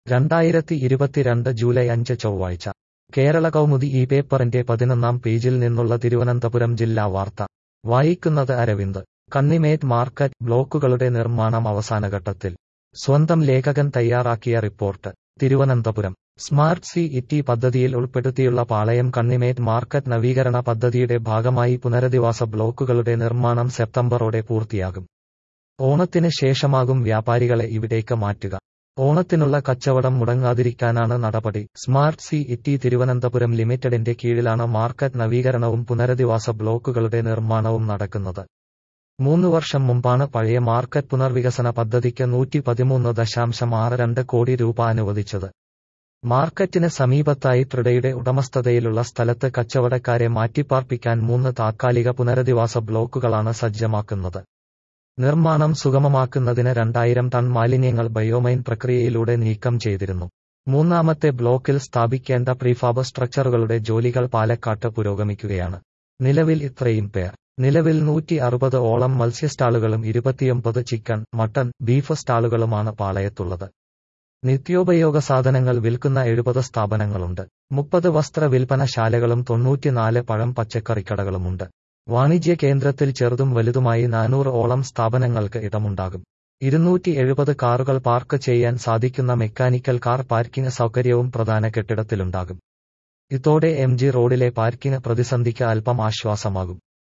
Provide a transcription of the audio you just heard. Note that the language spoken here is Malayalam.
രണ്ടായിരത്തി ഇരുപത്തിരണ്ട് ജൂലൈ അഞ്ച് ചൊവ്വാഴ്ച കേരള കൗമുദി ഈ പേപ്പറിന്റെ പതിനൊന്നാം പേജിൽ നിന്നുള്ള തിരുവനന്തപുരം ജില്ലാ വാർത്ത വായിക്കുന്നത് അരവിന്ദ് കണ്ണിമേറ്റ് മാർക്കറ്റ് ബ്ലോക്കുകളുടെ നിർമ്മാണം അവസാനഘട്ടത്തിൽ സ്വന്തം ലേഖകൻ തയ്യാറാക്കിയ report Thiruvananthapuram smart city പദ്ധതിയിൽ ഉൾപ്പെടുത്തിയുള്ള പാളയം കണ്ണിമേറ്റ് മാർക്കറ്റ് നവീകരണ പദ്ധതിയുടെ ഭാഗമായി പുനരധിവാസ ബ്ലോക്കുകളുടെ നിർമ്മാണം സെപ്റ്റംബറോടെ പൂർത്തിയാകും ഓണത്തിന് ശേഷമാകും വ്യാപാരികളെ ഇവിടേക്ക് മാറ്റുക ഓണത്തിനുള്ള കച്ചവടം മുടങ്ങാതിരിക്കാനാണ് നടപടി സ്മാർട്ട് സി ഇറ്റി തിരുവനന്തപുരം ലിമിറ്റഡിന്റെ കീഴിലാണ് മാർക്കറ്റ് നവീകരണവും പുനരധിവാസ ബ്ലോക്കുകളുടെ നിർമ്മാണവും നടക്കുന്നത് മൂന്ന് വർഷം മുമ്പാണ് പഴയ മാർക്കറ്റ് പുനർവികസന പദ്ധതിക്ക് നൂറ്റി പതിമൂന്ന് ദശാംശം ആറ് രണ്ട് കോടി രൂപ അനുവദിച്ചത് മാർക്കറ്റിന് സമീപത്തായി ട്രിഡയുടെ ഉടമസ്ഥതയിലുള്ള സ്ഥലത്ത് കച്ചവടക്കാരെ മാറ്റിപ്പാർപ്പിക്കാൻ മൂന്ന് താത്കാലിക പുനരധിവാസ ബ്ലോക്കുകളാണ് സജ്ജമാക്കുന്നത് നിർമ്മാണം സുഗമമാക്കുന്നതിന് രണ്ടായിരം ടൺ മാലിന്യങ്ങൾ ബയോമൈൻ പ്രക്രിയയിലൂടെ നീക്കം ചെയ്തിരുന്നു മൂന്നാമത്തെ ബ്ലോക്കിൽ സ്ഥാപിക്കേണ്ട പ്രീഫാബ് സ്ട്രക്ചറുകളുടെ ജോലികൾ പാലക്കാട്ട് പുരോഗമിക്കുകയാണ് നിലവിൽ ഇത്രയും പേർ നിലവിൽ നൂറ്റി അറുപത് ഓളം മത്സ്യസ്റ്റാളുകളും ഇരുപത്തിയൊമ്പത് ചിക്കൻ മട്ടൺ ബീഫ് സ്റ്റാളുകളുമാണ് പാളയത്തുള്ളത് നിത്യോപയോഗ സാധനങ്ങൾ വിൽക്കുന്ന എഴുപത് സ്ഥാപനങ്ങളുണ്ട് മുപ്പത് വസ്ത്ര വിൽപ്പനശാലകളും തൊണ്ണൂറ്റിനാല് പഴം പച്ചക്കറിക്കടകളുമുണ്ട് വാണിജ്യ കേന്ദ്രത്തിൽ ചെറുതും വലുതുമായി നാനൂറ് ഓളം സ്ഥാപനങ്ങൾക്ക് ഇടമുണ്ടാകും ഇരുന്നൂറ്റി എഴുപത് കാറുകൾ പാർക്ക് ചെയ്യാൻ സാധിക്കുന്ന മെക്കാനിക്കൽ കാർ പാർക്കിംഗ് സൗകര്യവും പ്രധാന കെട്ടിടത്തിലുണ്ടാകും ഇതോടെ എം ജി റോഡിലെ പാർക്കിംഗ് പ്രതിസന്ധിക്ക് അല്പം ആശ്വാസമാകും